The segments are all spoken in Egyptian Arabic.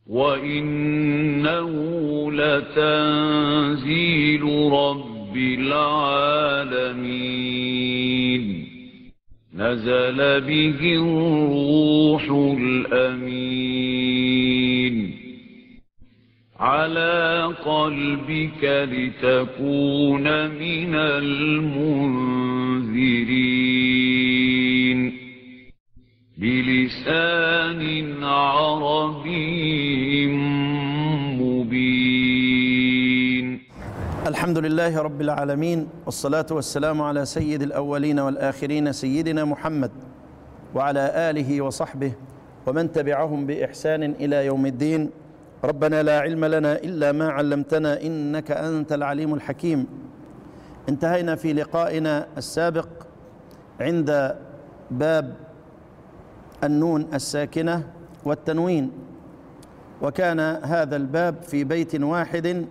وإنه لتنزيل رب العالمين نزل به الروح الأمين على قلبك لتكون من المنذرين بلسان عربي مبين الحمد لله رب العالمين والصلاة والسلام على سيد الأولين والآخرين سيدنا محمد وعلى آله وصحبه ومن تبعهم بإحسان إلى يوم الدين ربنا لا علم لنا إلا ما علمتنا إنك أنت العليم الحكيم انتهينا في لقائنا السابق عند باب النون الساكنة والتنوين وكان هذا الباب في بيت واحد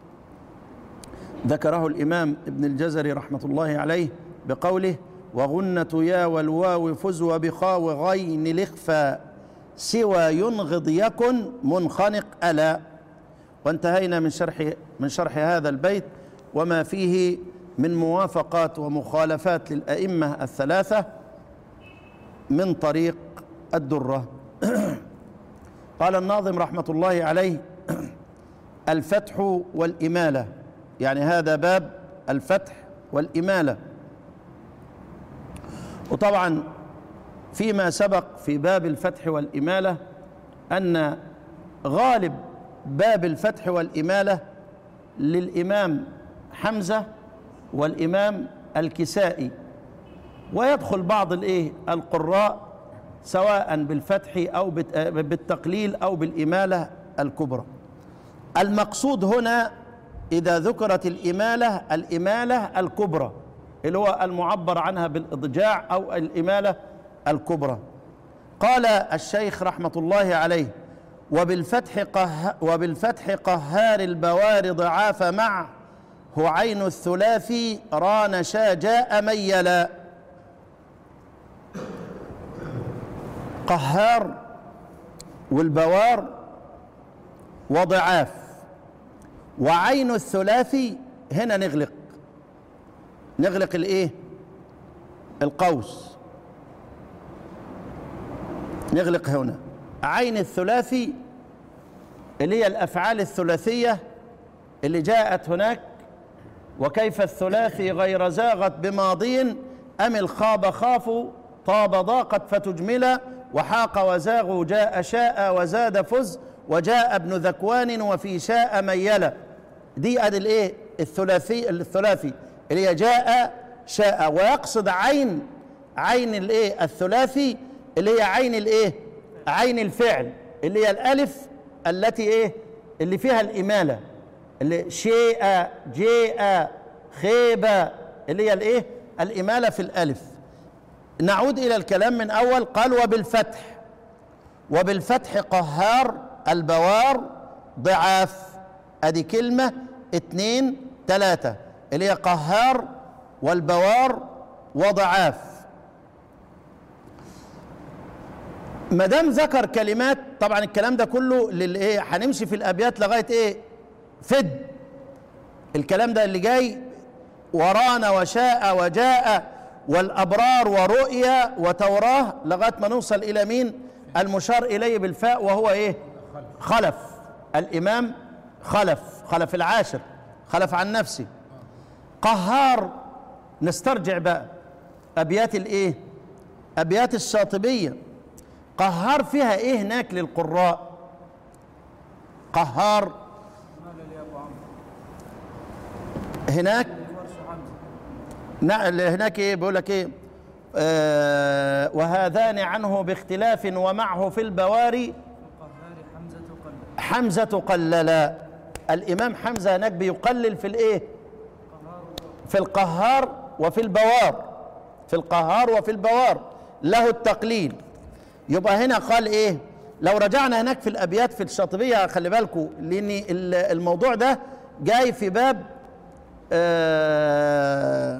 ذكره الإمام ابن الجزري رحمة الله عليه بقوله وغنة يا والواو فز وبخاو غين الإخفاء سوى ينغض يكن منخنق ألا وانتهينا من شرح من شرح هذا البيت وما فيه من موافقات ومخالفات للأئمة الثلاثة من طريق الدرة قال الناظم رحمة الله عليه الفتح والإمالة يعني هذا باب الفتح والإمالة وطبعا فيما سبق في باب الفتح والإمالة أن غالب باب الفتح والإمالة للإمام حمزة والإمام الكسائي ويدخل بعض الايه القراء سواء بالفتح او بالتقليل او بالاماله الكبرى المقصود هنا اذا ذكرت الاماله الاماله الكبرى اللي هو المعبر عنها بالاضجاع او الاماله الكبرى قال الشيخ رحمه الله عليه وبالفتح قه وبالفتح قهار البوار ضعاف مع هو عين الثلاثي ران شا جاء ميلا قهار والبوار وضعاف وعين الثلاثي هنا نغلق نغلق الايه القوس نغلق هنا عين الثلاثي اللي هي الافعال الثلاثيه اللي جاءت هناك وكيف الثلاثي غير زاغت بماضي ام الخاب خافوا طاب ضاقت فتجملا وحاق وزاغ جاء شاء وزاد فز وجاء ابن ذكوان وفي شاء ميلا دي ادي الايه الثلاثي الثلاثي اللي هي جاء شاء ويقصد عين عين الايه الثلاثي اللي هي عين الايه عين الفعل اللي هي الالف التي ايه اللي فيها الاماله اللي شيء جيء خيب اللي هي الايه الاماله في الالف نعود الى الكلام من اول قال وبالفتح وبالفتح قهار البوار ضعاف ادي كلمه اتنين تلاته اللي هي قهار والبوار وضعاف ما دام ذكر كلمات طبعا الكلام ده كله للايه هنمشي في الابيات لغايه ايه فد الكلام ده اللي جاي ورانا وشاء وجاء والابرار ورؤيا وتوراه لغايه ما نوصل الى مين المشار اليه بالفاء وهو ايه خلف الامام خلف خلف العاشر خلف عن نفسه قهار نسترجع بقى ابيات الايه ابيات الشاطبيه قهار فيها ايه هناك للقراء قهار هناك هناك ايه بيقول لك ايه آه وهذان عنه باختلاف ومعه في البواري حمزة قللا الإمام حمزة هناك بيقلل في الإيه في القهار وفي البوار في القهار وفي البوار له التقليل يبقى هنا قال إيه لو رجعنا هناك في الأبيات في الشاطبية خلي بالكم لأن الموضوع ده جاي في باب آه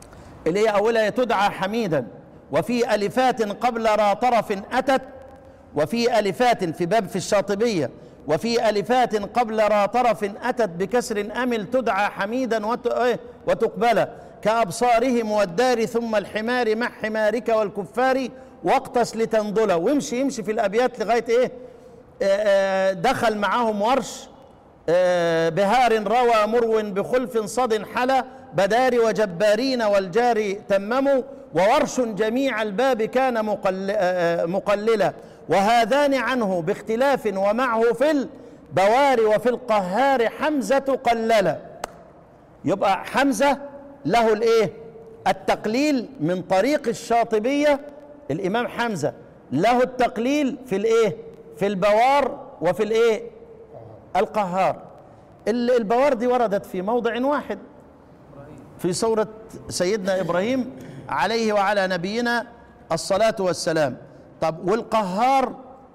اللي هي أولها تدعى حميدا وفي ألفات قبل را طرف أتت وفي ألفات في باب في الشاطبية وفي ألفات قبل را طرف أتت بكسر أمل تدعى حميدا وت- إيه؟ وتقبل كأبصارهم والدار ثم الحمار مع حمارك والكفار واقتس لتنضل ويمشي يمشي في الأبيات لغاية إيه آه، آه، دخل معاهم ورش آه، بهار روى مرو بخلف صد حلا بدار وجبارين والجار تمموا وورش جميع الباب كان مقل آه، مقللا وهذان عنه باختلاف ومعه في البوار وفي القهار حمزة قللا يبقى حمزة له الايه التقليل من طريق الشاطبية الإمام حمزة له التقليل في الايه في البوار وفي الايه القهار ال- البوار دي وردت في موضع واحد في سورة سيدنا إبراهيم عليه وعلى نبينا الصلاة والسلام طب والقهار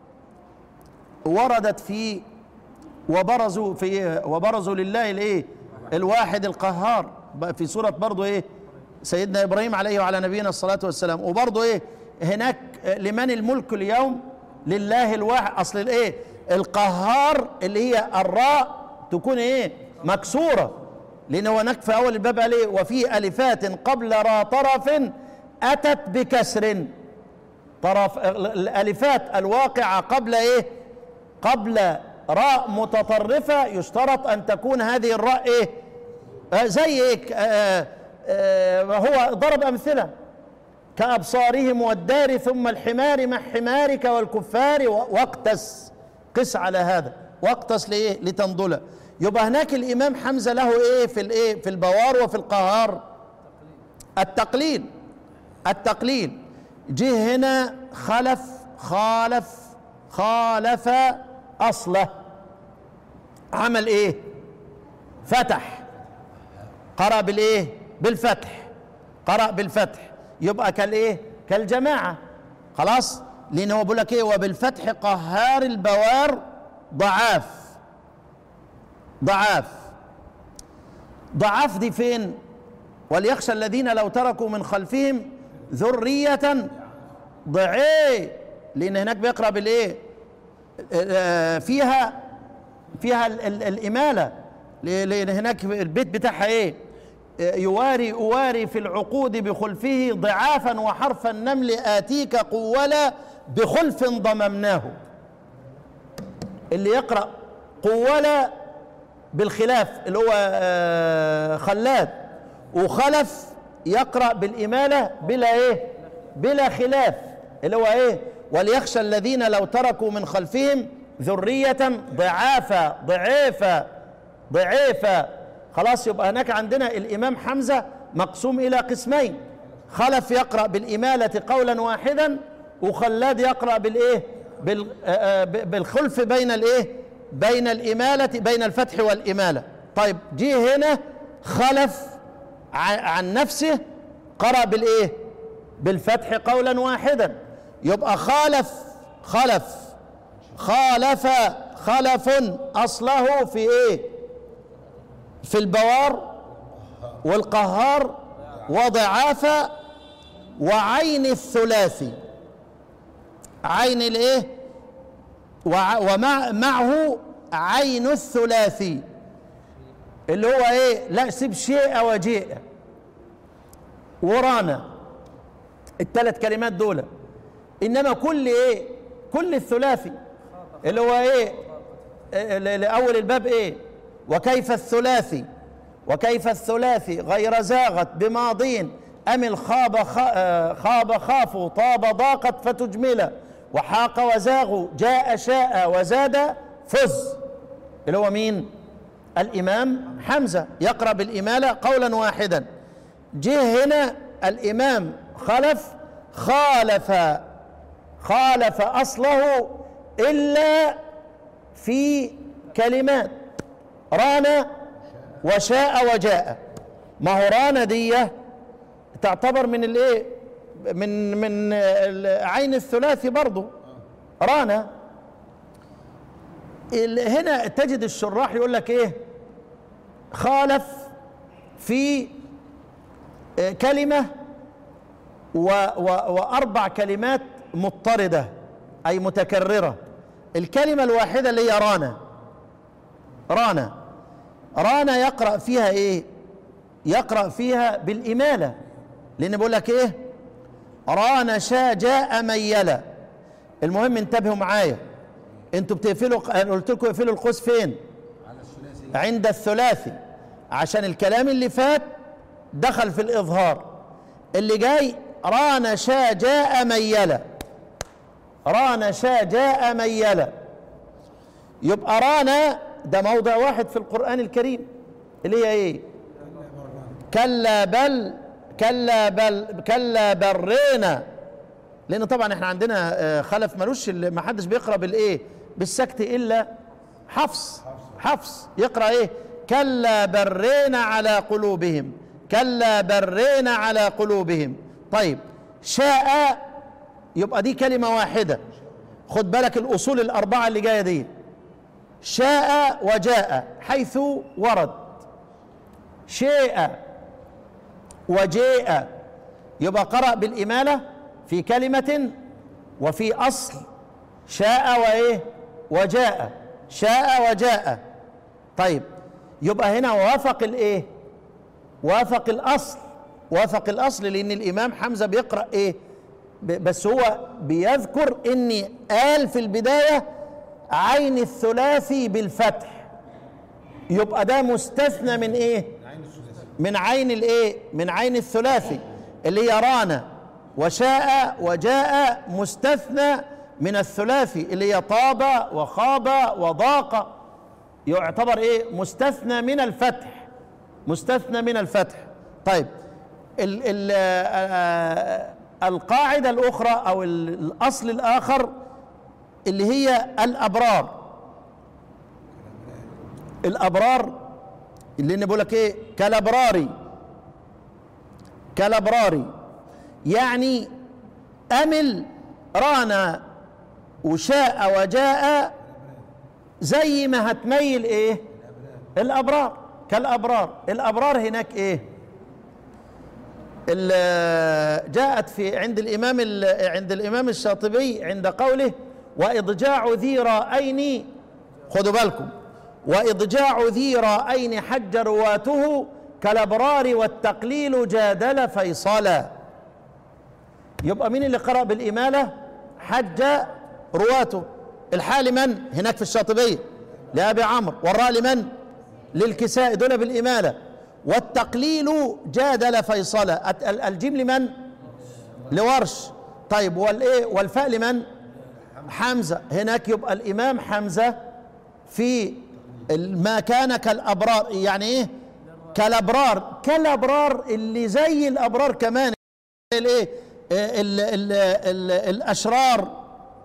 وردت في وبرزوا في وبرزوا لله الايه الواحد القهار بقى في سورة برضو ايه سيدنا إبراهيم عليه وعلى نبينا الصلاة والسلام وبرضو ايه هناك لمن الملك اليوم لله الواحد اصل الايه القهار اللي هي الراء تكون ايه مكسوره لان هو هناك في اول الباب قال ايه وفي الفات قبل را طرف اتت بكسر طرف الالفات الواقعه قبل ايه قبل راء متطرفه يشترط ان تكون هذه الراء ايه آه زي ايه آه آه هو ضرب امثله كأبصارهم والدار ثم الحمار مع حمارك والكفار و- واقتس قس على هذا واقتس لإيه لتنضل يبقى هناك الإمام حمزة له إيه في الإيه في البوار وفي القهار التقليل التقليل جه هنا خلف خالف خالف أصله عمل إيه فتح قرأ بالإيه بالفتح قرأ بالفتح يبقى كالايه كالجماعه خلاص لان هو بيقول لك ايه وبالفتح قهار البوار ضعاف ضعاف ضعاف دي فين وليخشى الذين لو تركوا من خلفهم ذرية ضعي لأن هناك بيقرأ بالإيه آه، فيها فيها ال- ال- الإمالة ل- لأن هناك البيت بتاعها إيه يواري أواري في العقود بخلفه ضعافا وحرف النمل آتيك قولا بخلف ضممناه اللي يقرأ قولا بالخلاف اللي هو آه، خلاد وخلف يقرأ بالإمالة بلا إيه بلا خلاف اللي هو إيه وليخشى الذين لو تركوا من خلفهم ذرية ضعافة ضعيفة ضعيفة خلاص يبقى هناك عندنا الإمام حمزة مقسوم إلى قسمين خلف يقرأ بالإمالة قولا واحدا وخلاد يقرأ بالإيه بال آه، آه، بالخلف بين الإيه بين الإمالة بين الفتح والإمالة طيب جه هنا خلف ع- عن نفسه قرأ بالإيه بالفتح قولا واحدا يبقى خالف خلف خالف خلف أصله في إيه في البوار والقهار وضعافة وعين الثلاثي عين الايه وع- ومع معه عين الثلاثي اللي هو ايه لا سيب شيء وجيء ورانا الثلاث كلمات دول انما كل ايه كل الثلاثي اللي هو ايه إيه، ل- لاول الباب ايه وكيف الثلاثي وكيف الثلاثي غير زاغت بماضين أم الخاب خ- آه، خاب خافوا طاب ضاقت فتجمل وحاق وزاغوا جاء شاء وزاد فز اللي هو مين الإمام حمزة يقرأ بالإمالة قولا واحدا جه هنا الإمام خلف خالف خالف أصله إلا في كلمات رانا وشاء وجاء ما هو رانا دي تعتبر من الايه من من ال- عين الثلاثي برضو رانا ال- هنا تجد الشراح يقول لك ايه خالف في آه، كلمة و و وأربع كلمات مضطردة أي متكررة الكلمة الواحدة اللي هي رانا رانا رانا يقرأ فيها إيه يقرأ فيها بالإمالة لأن بقول لك إيه رانا شا جاء ميلا المهم انتبهوا معايا انتوا بتقفلوا أنا قلت لكم اقفلوا القوس فين عند الثلاثي عشان الكلام اللي فات دخل في الإظهار اللي جاي رانا شا جاء ميلا رانا شا جاء ميلا يبقى رانا ده موضع واحد في القرآن الكريم اللي هي ايه كلا بل كلا بل كلا برينا لان طبعا احنا عندنا آه، خلف ملوش ال- ما حدش بيقرا بالايه بالسكت الا حفص حفص يقرا ايه كلا برينا على قلوبهم كلا برينا على قلوبهم طيب شاء يبقى دي كلمه واحده خد بالك الاصول الاربعه اللي جايه دي شاء وجاء حيث ورد شيء وجيء يبقى قرأ بالإمالة في كلمة وفي أصل شاء وإيه وجاء شاء وجاء طيب يبقى هنا وافق الإيه وافق الأصل وافق الأصل لأن الإمام حمزة بيقرأ إيه ب- بس هو بيذكر إني قال في البداية عين الثلاثي بالفتح يبقى ده مستثنى من إيه من عين الايه من عين الثلاثي اللي هي رانا وشاء وجاء مستثنى من الثلاثي اللي هي طاب وخاب وضاق يعتبر ايه مستثنى من الفتح مستثنى من الفتح طيب ال ال آه، القاعدة الأخرى أو ال- الأصل الآخر اللي هي الأبرار الأبرار اللي انا بقول لك ايه كالابراري كالابراري يعني امل رانا وشاء وجاء زي ما هتميل ايه الابرار كالابرار الابرار هناك ايه ال- جاءت في عند الامام ال- عند الامام الشاطبي عند قوله واضجاع ذي رأين خدوا بالكم واضجاع ذي رأين حج رواته كالابرار والتقليل جادل فيصلا يبقى مين اللي قرأ بالإمالة حج رواته الحال لمن هناك في الشاطبية لأبي عمرو والراء لمن للكساء دول بالإمالة والتقليل جادل فيصلا الت- ال- الجيم لمن لورش طيب والايه والفاء لمن حمزة هناك يبقى الإمام حمزة في ال- ما كان كالأبرار يعني إيه كالأبرار كالأبرار اللي زي الأبرار كمان الايه ال ال ال الاشرار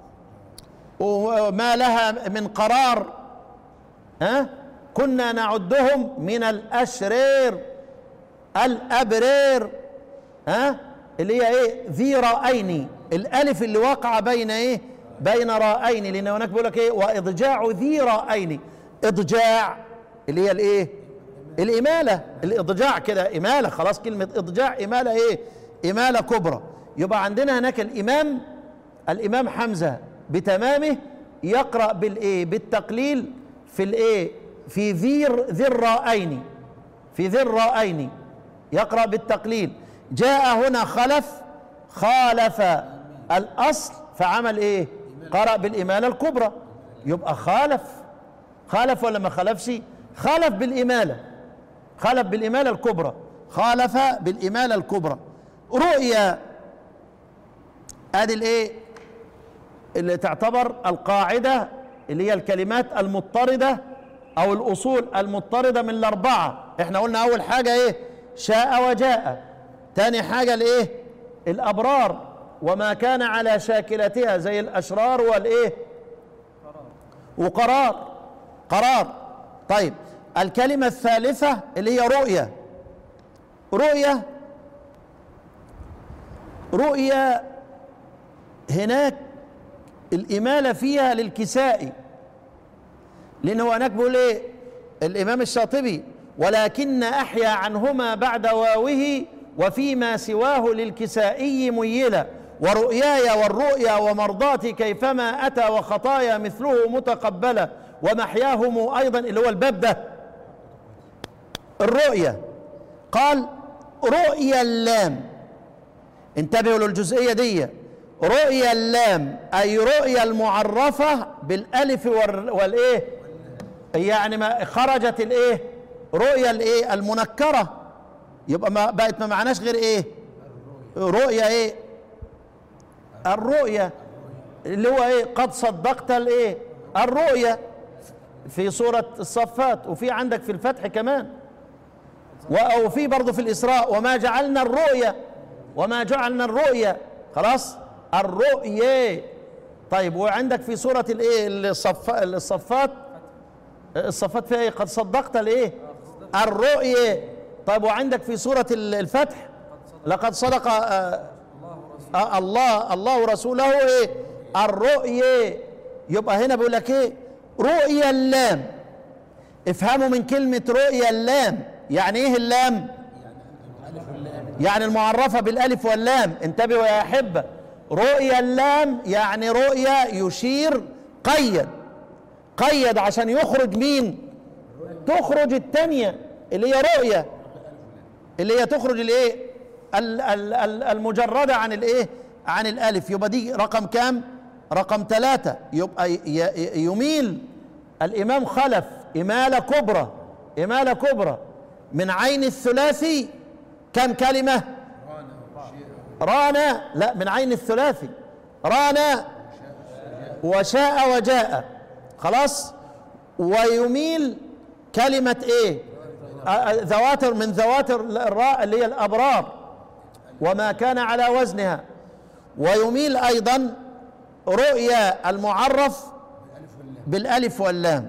وما لها من قرار ها كنا نعدهم من الاشرير الابرير ها اللي هي ايه ذي رأين الالف اللي وقع بين ايه بين رأين لان هناك بيقول لك ايه واضجاع ذي رأين اضجاع اللي هي الايه الإمالة الإضجاع كده إمالة خلاص كلمة إضجاع إمالة إيه إمالة كبرى يبقى عندنا هناك الإمام الإمام حمزة بتمامه يقرأ بالإيه بالتقليل في الإيه في ذير ذي الرائين في ذي الرائين يقرأ بالتقليل جاء هنا خلف خالف الأصل فعمل إيه قرأ بالإمالة الكبرى يبقى خالف خالف ولا ما خالفش خالف بالإمالة خالف بالإمالة الكبرى خالف بالإمالة الكبرى رؤيا ادي الايه اللي تعتبر القاعدة اللي هي الكلمات المضطردة او الاصول المضطردة من الاربعة احنا قلنا اول حاجة ايه شاء وجاء تاني حاجة الايه الابرار وما كان على شاكلتها زي الاشرار والايه وقرار قرار طيب الكلمة الثالثة اللي هي رؤية رؤية رؤية هناك الإمالة فيها للكسائي لأنه هناك بيقول إيه الإمام الشاطبي ولكن أحيا عنهما بعد واوه وفيما سواه للكسائي ميلا ورؤياي والرؤيا ومرضاتي كيفما أتى وخطايا مثله متقبلة ومحياهم أيضا اللي هو الباب ده الرؤية قال رؤيا اللام انتبهوا للجزئية دي رؤيا اللام أي رؤيا المعرفة بالألف وال- والإيه يعني ما خرجت الإيه رؤيا الإيه المنكرة يبقى ما بقت ما معناش غير إيه رؤيا إيه الرؤيا اللي هو إيه قد صدقت الإيه الرؤيا في سورة الصفات وفي عندك في الفتح كمان و- وفي برضه في الإسراء وما جعلنا الرؤيا وما جعلنا الرؤيا خلاص الرؤيا طيب وعندك في سورة الايه الصف الصفات الصفات فيها ايه قد صدقت الايه الرؤيا طيب وعندك في سورة ال- الفتح لقد صدق آه آه الله الله ورسوله ايه الرؤيا يبقى هنا بيقول لك ايه رؤيا اللام افهموا من كلمة رؤيا اللام يعني ايه اللام يعني المعرفة بالالف واللام انتبهوا يا احبة رؤيا اللام يعني رؤيا يشير قيد قيد عشان يخرج مين تخرج التانية اللي هي رؤيا اللي هي تخرج الايه ال- ال- ال- المجردة عن الايه عن الالف يبقى دي رقم كام رقم ثلاثة يبقى ي- ي- يميل الامام خلف امالة كبرى امالة كبرى من عين الثلاثي كم كلمة رانا لا من عين الثلاثي رانا وشاء وجاء خلاص ويميل كلمة ايه آه، آه، ذواتر من ذواتر الراء اللي هي الأبرار وما كان على وزنها ويميل أيضا رؤيا المعرف بالألف واللام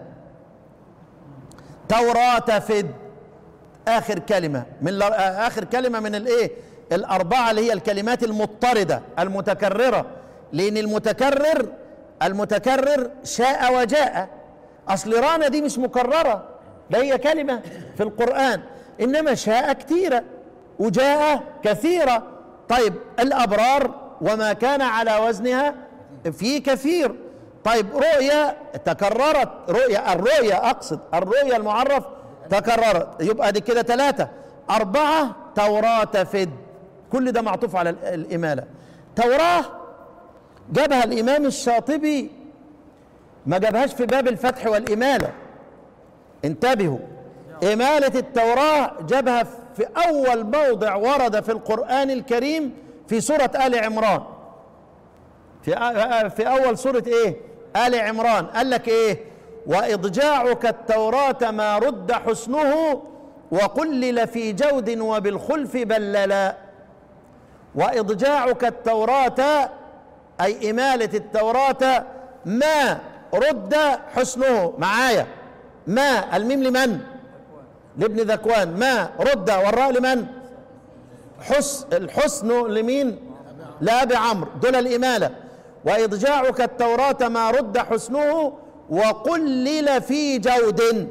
توراة فد آخر كلمة من ال- آه، آخر كلمة من الإيه الأربعة اللي هي الكلمات المضطردة المتكررة لأن المتكرر المتكرر شاء وجاء أصل رانا دي مش مكررة ده هي كلمة في القرآن إنما شاء كثيرة وجاء كثيرة طيب الأبرار وما كان على وزنها في كثير طيب رؤيا تكررت رؤيا الرؤيا أقصد الرؤيا المعرف تكررت يبقى دي كده ثلاثة أربعة توراة فد كل ده معطوف على ال- الإمالة توراة جابها الإمام الشاطبي ما جابهاش في باب الفتح والإمالة انتبهوا إمالة التوراة جابها في أول موضع ورد في القرآن الكريم في سورة آل عمران في آ- في أول سورة إيه؟ آل عمران قال لك إيه؟ وإضجاعك التوراة ما رد حسنه وقلل في جود وبالخلف بللا وإضجاعك التوراة أي إمالة التوراة ما رد حسنه معايا ما الميم لمن لابن ذكوان ما رد والراء لمن حس الحسن لمين لأبي عمرو دول الإمالة وإضجاعك التوراة ما رد حسنه وقلل في جود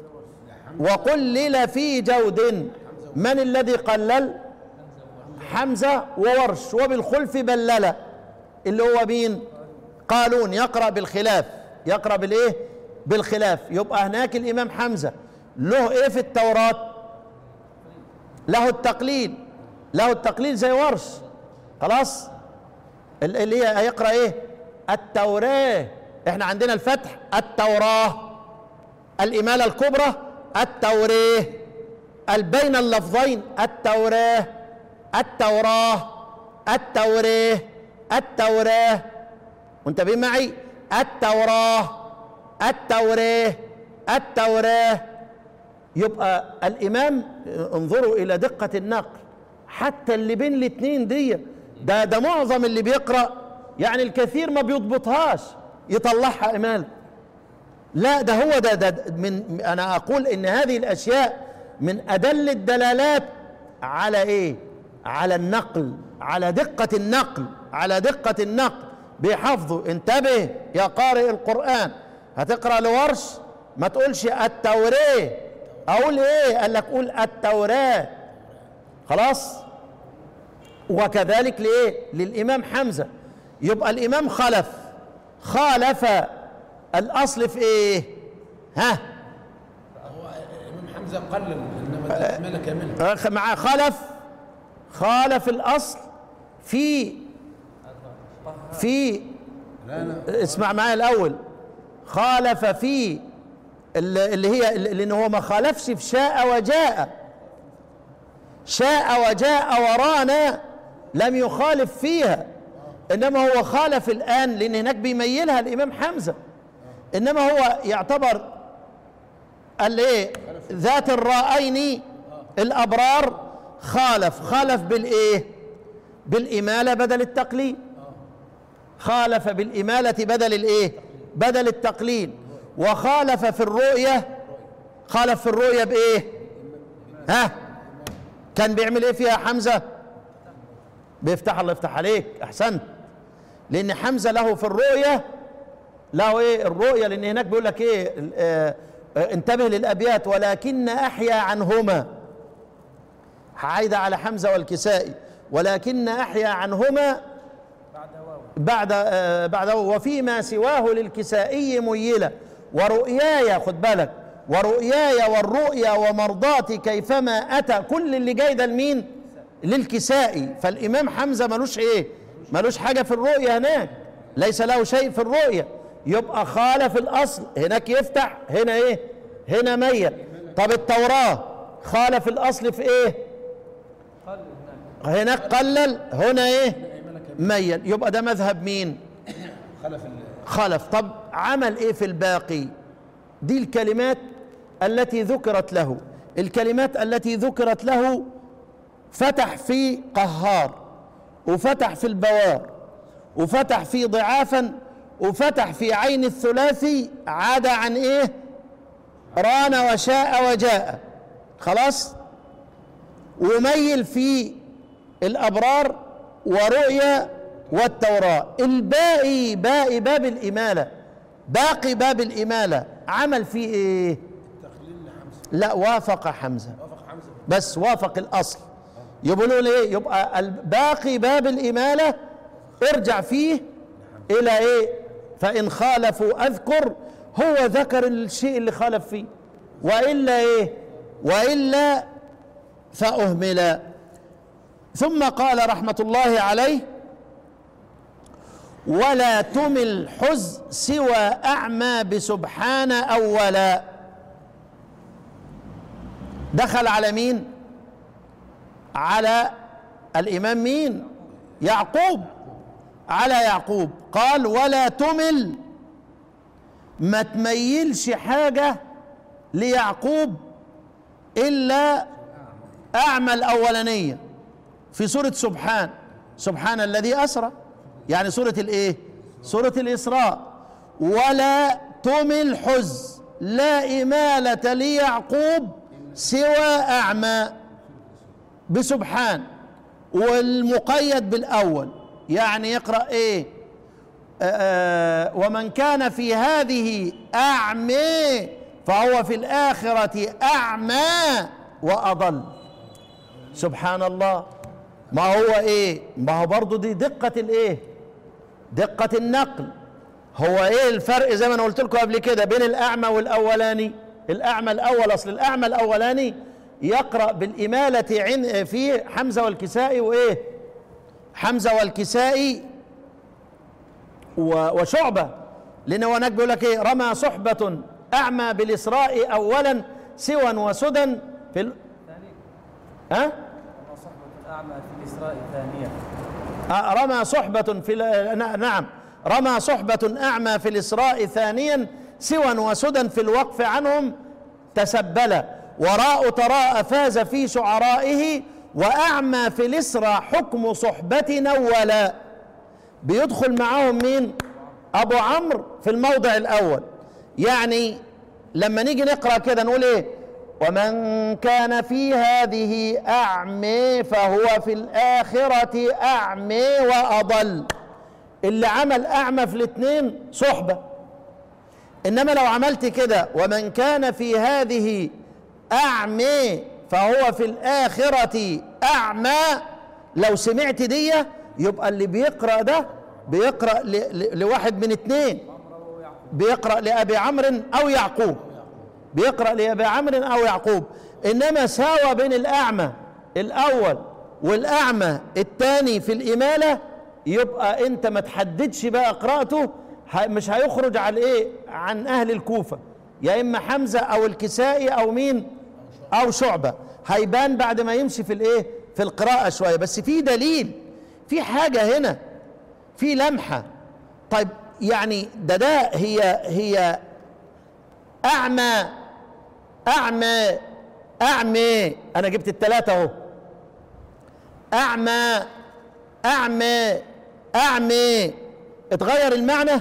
وقلل في جود من الذي قلل حمزة وورش وبالخلف بلل اللي هو مين قالون يقرأ بالخلاف يقرأ بالايه بالخلاف يبقى هناك الإمام حمزة له ايه في التوراة له التقليل له التقليل زي ورش خلاص ال- اللي هي هيقرأ ايه التوراة احنا عندنا الفتح التوراة الإمالة الكبرى التوراة البين اللفظين التوراة التوراة التوراة التوراة منتبهين معي التوراة التوراة التوراة يبقى الإمام انظروا إلى دقة النقل حتى اللي بين الاتنين دي ده ده معظم اللي بيقرأ يعني الكثير ما بيضبطهاش يطلعها إمال لا ده هو ده, ده من أنا أقول إن هذه الأشياء من أدل الدلالات على إيه؟ على النقل على دقة النقل على دقة النقل بيحفظوا انتبه يا قارئ القرآن هتقرأ لورش ما تقولش التوراة أقول إيه؟ قال لك قول التوراة خلاص وكذلك لإيه للإمام حمزة يبقى الإمام خلف خالف الأصل في إيه ها هو الامام حمزه قلل انما ده اكمله كامله أخ- مع خلف خالف الأصل في في لا لا اسمع معايا الأول خالف في اللي اللي هي لأن هو ما خالفش في شاء وجاء شاء وجاء ورانا لم يخالف فيها إنما هو خالف الآن لأن هناك بيميلها الإمام حمزة إنما هو يعتبر الايه ذات الرائين الابرار خالف خالف بالايه بالاماله بدل التقليد خالف بالاماله بدل الايه بدل التقليد وخالف في الرؤيه خالف في الرؤيه بايه ها كان بيعمل ايه فيها حمزه بيفتح الله يفتح عليك احسنت لان حمزه له في الرؤيه له ايه الرؤيا لان هناك بيقول لك ايه آه، آه، انتبه للابيات ولكن احيا عنهما عايده على حمزه والكسائي ولكن احيا عنهما بعد آه، بعد وفيما سواه للكسائي ميلة ورؤياي خد بالك ورؤياي والرؤيا ومرضاتي كيفما اتى كل اللي جاي ده لمين للكسائي فالامام حمزه ملوش ايه ملوش حاجه في الرؤيا هناك ليس له شيء في الرؤيا يبقى خالف الاصل هناك يفتح هنا ايه هنا ميل طب التوراه خالف الاصل في ايه هناك قلل هنا ايه ميل يبقى ده مذهب مين خلف ال- خلف طب عمل ايه في الباقي دي الكلمات التي ذكرت له الكلمات التي ذكرت له فتح في قهار وفتح في البوار وفتح في ضعافا وفتح في عين الثلاثي عاد عن ايه ران وشاء وجاء خلاص وميل في الابرار ورؤيا والتوراه الباقي باقي باب الاماله باقي باب الاماله عمل فيه ايه تقليل لحمزه لا وافق حمزه وافق حمزه بس وافق الاصل يقولوا ايه يبقى باقي باب الاماله ارجع فيه الى ايه فان خالفوا اذكر هو ذكر الشيء اللي خالف فيه والا ايه والا فاهمل ثم قال رحمه الله عليه ولا تمل حز سوى اعمى بسبحان اولا دخل على مين على الامام مين يعقوب على يعقوب قال ولا تمل ما تميلش حاجه ليعقوب الا اعمى الاولانيه في سوره سبحان سبحان الذي اسرى يعني سوره الايه سوره الاسراء ولا تمل حز لا اماله ليعقوب سوى اعمى بسبحان والمقيد بالاول يعني يقرا ايه آه ومن كان في هذه اعمى فهو في الاخره اعمى واضل سبحان الله ما هو ايه ما هو برضه دي دقه الايه دقه النقل هو ايه الفرق زي ما انا قلت لكم قبل كده بين الاعمى والاولاني الاعمى الاول اصل الاعمى الاولاني يقرا بالاماله عن في حمزه والكسائي وايه حمزه والكسائي و- وشعبه لان هو هناك بيقول لك ايه رمى صحبه اعمى بالاسراء اولا سوى وسدى في ال... ها صحبة الأعمى في الإسراء ثانية آه، رمى صحبة في ال- نا- نعم رمى صحبة أعمى في الإسراء ثانيا سوى وسدى في الوقف عنهم تسبلا وراء تراء فاز في شعرائه وأعمى في الإسراء حكم صحبة نولا بيدخل معاهم مين أبو عمرو في الموضع الأول يعني لما نيجي نقرأ كده نقول إيه ومن كان في هذه أعمى فهو في الآخرة أعمى وأضل اللي عمل أعمى في الاثنين صحبة إنما لو عملت كده ومن كان في هذه أعمى فهو في الآخرة أعمى لو سمعت دي يبقى اللي بيقرأ ده بيقرأ ل... ل... لواحد من اتنين بيقرأ لأبي عمرو أو يعقوب بيقرأ لأبي عمرو أو يعقوب إنما ساوى بين الأعمى الأول والأعمى الثاني في الإمالة يبقى أنت ما تحددش بقى قراءته ه- مش هيخرج على إيه عن أهل الكوفة يا إما حمزة أو الكسائي أو مين أو شعبة هيبان بعد ما يمشي في الإيه في القراءة شوية بس في دليل في حاجة هنا في لمحة طيب يعني ده ده هي هي أعمى أعمى أعمى أنا جبت التلاتة أهو أعمى أعمى أعمى اتغير المعنى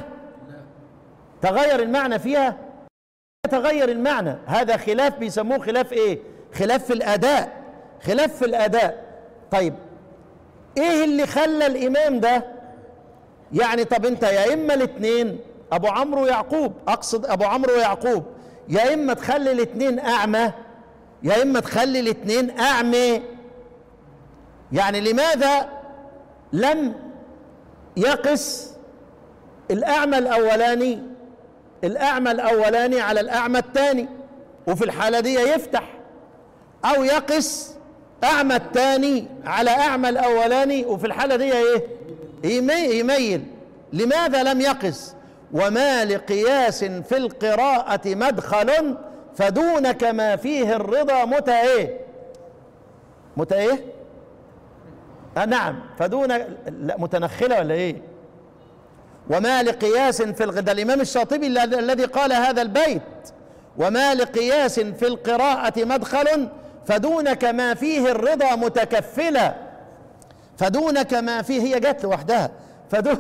تغير المعنى فيها تغير المعنى هذا خلاف بيسموه خلاف ايه خلاف في الاداء خلاف في الاداء طيب ايه اللي خلى الامام ده يعني طب انت يا اما الاثنين ابو عمرو ويعقوب اقصد ابو عمرو ويعقوب يا اما تخلي الاثنين اعمى يا اما تخلي الاثنين اعمى يعني لماذا لم يقس الاعمى الاولاني الاعمى الاولاني على الاعمى الثاني وفي الحاله دي يفتح او يقس اعمى الثاني على اعمى الاولاني وفي الحاله دي ايه يمي- يميل لماذا لم يقس وما لقياس في القراءة مدخل فدونك ما فيه الرضا متى ايه متى ايه آه نعم فدون لا متنخلة ولا ايه وما لقياس في الغ... ده الإمام الشاطبي الذي الذي قال هذا البيت وما لقياس في القراءة مدخل فدونك ما فيه الرضا متكفلا فدونك ما فيه هي جت لوحدها فدون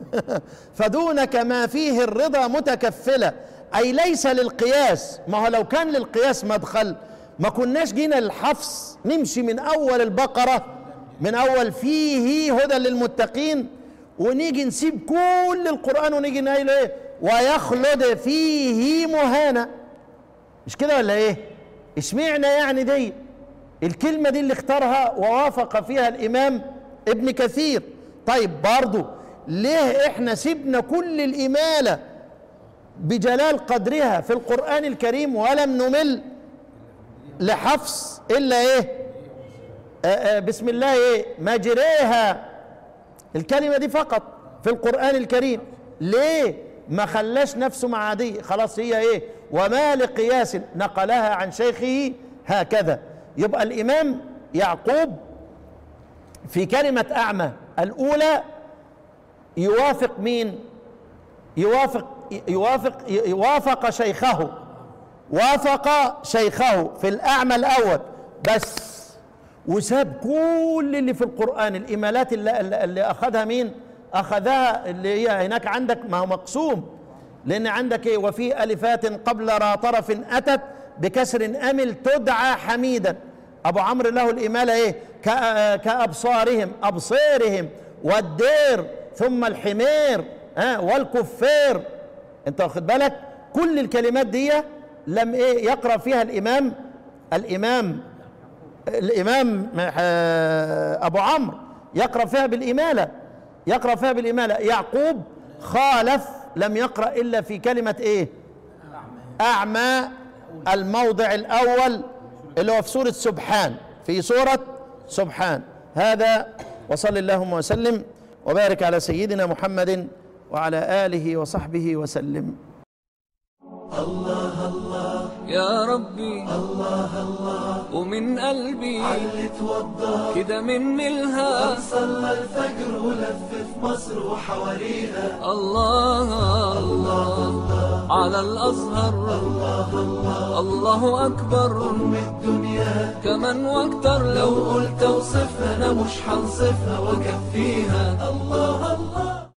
فدونك ما فيه الرضا متكفلا أي ليس للقياس ما هو لو كان للقياس مدخل ما كناش جينا للحفص نمشي من أول البقرة من أول فيه هدى للمتقين ونيجي نسيب كل القرآن ونيجي نقول ايه ويخلد فيه مهانا مش كده ولا ايه اشمعنى يعني دي الكلمة دي اللي اختارها ووافق فيها الإمام ابن كثير طيب برضو ليه احنا سيبنا كل الإمالة بجلال قدرها في القرآن الكريم ولم نمل لحفص إلا ايه آه آه بسم الله ايه مجريها الكلمة دي فقط في القرآن الكريم ليه ما خلاش نفسه مع دي خلاص هي ايه وما لقياس نقلها عن شيخه هكذا يبقى الإمام يعقوب في كلمة أعمى الأولى يوافق مين يوافق يوافق يوافق شيخه وافق شيخه في الأعمى الأول بس وساب كل اللي في القرآن الإمالات اللي, اللي أخذها مين أخذها اللي هي هناك عندك ما هو مقسوم لأن عندك إيه وفي ألفات قبل را طرف أتت بكسر أمل تدعى حميدا أبو عمرو له الإمالة إيه كأ- كأبصارهم أبصيرهم والدير ثم الحمير ها والكفير أنت واخد بالك كل الكلمات دي لم إيه يقرأ فيها الإمام الإمام الإمام آه، أبو عمرو يقرأ فيها بالإمالة يقرأ فيها بالإمالة يعقوب خالف لم يقرأ إلا في كلمة إيه أعمى الموضع الأول اللي هو في سورة سبحان في سورة سبحان هذا وصل اللهم وسلم وبارك على سيدنا محمد وعلى آله وصحبه وسلم يا ربي الله الله ومن قلبي علي توضى كده من ملها صلى الفجر ولف في مصر وحواليها الله الله على الأزهر الله أكبر أم الدنيا كمان واكتر لو لو قلت اوصفها انا مش هنصفها واكفيها الله الله